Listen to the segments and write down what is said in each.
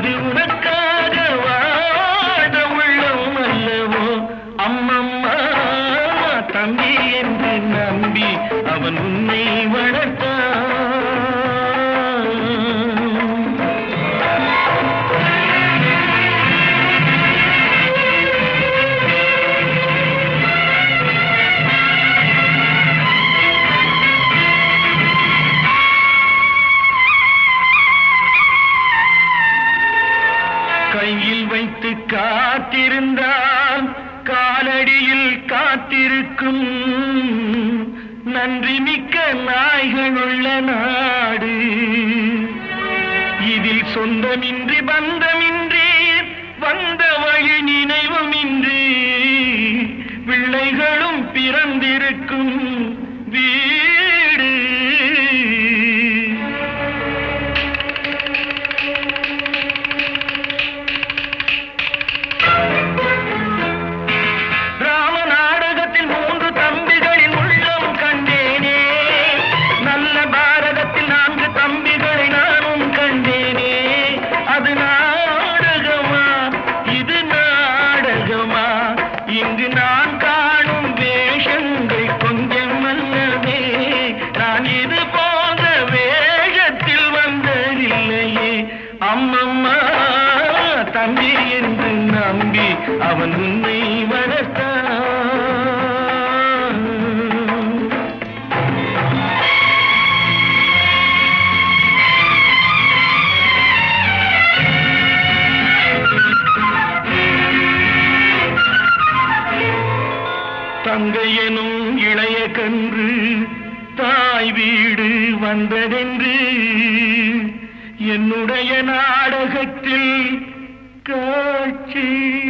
அது உனக்காக வாழ உள்ளம் அல்லவோ அம்மம்மா தம்பி என்று நம்பி அவன் உன்னை வளர்த்தான் கையில் வைத்து காத்திருந்தால் காலடியில் காத்திருக்கும் நன்றி மிக்க நாய்கள் உள்ள நாடு இதில் சொந்தமின்றி பந்தமின்றி வந்த வழி நினைவுமின்றி பிள்ளைகளும் பிறந்திருக்கும் வீடு ராம நாடகத்தில் மூன்று தம்பிகளின் உள்ளம் கண்டேனே நல்ல பாரதத்தில் நான்கு தம்பிகளை நானும் கண்டேனே அது நாடகமா இது நாடகமா இங்கு நான் காணும் வேஷங்கள் கொஞ்சம் அல்லவே நான் இது போன்ற வேஷத்தில் வந்ததில்லையே அம்மம்மா தம்பி என்று நம்பி அவன் உன்னை வளர்த்தான் தங்கையனும் இளைய கன்று தாய் வீடு வந்ததென்று என்னுடைய நாடகத்தில் காட்சி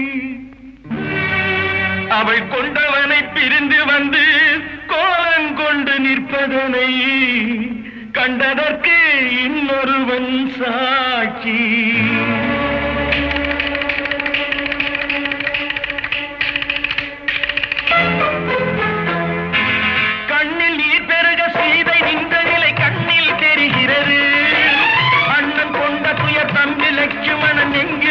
அவள் கொண்டவனை பிரிந்து வந்து கோலங்கொண்டு நிற்பதனை கண்டதற்கு இன்னொருவன் சாட்சி கண்ணில் நீர் பெருக சீதை நின்ற நிலை கண்ணில் தெரிகிறது அண்ணன் கொண்ட துயர் தம்பி லட்சுமணன் எங்கே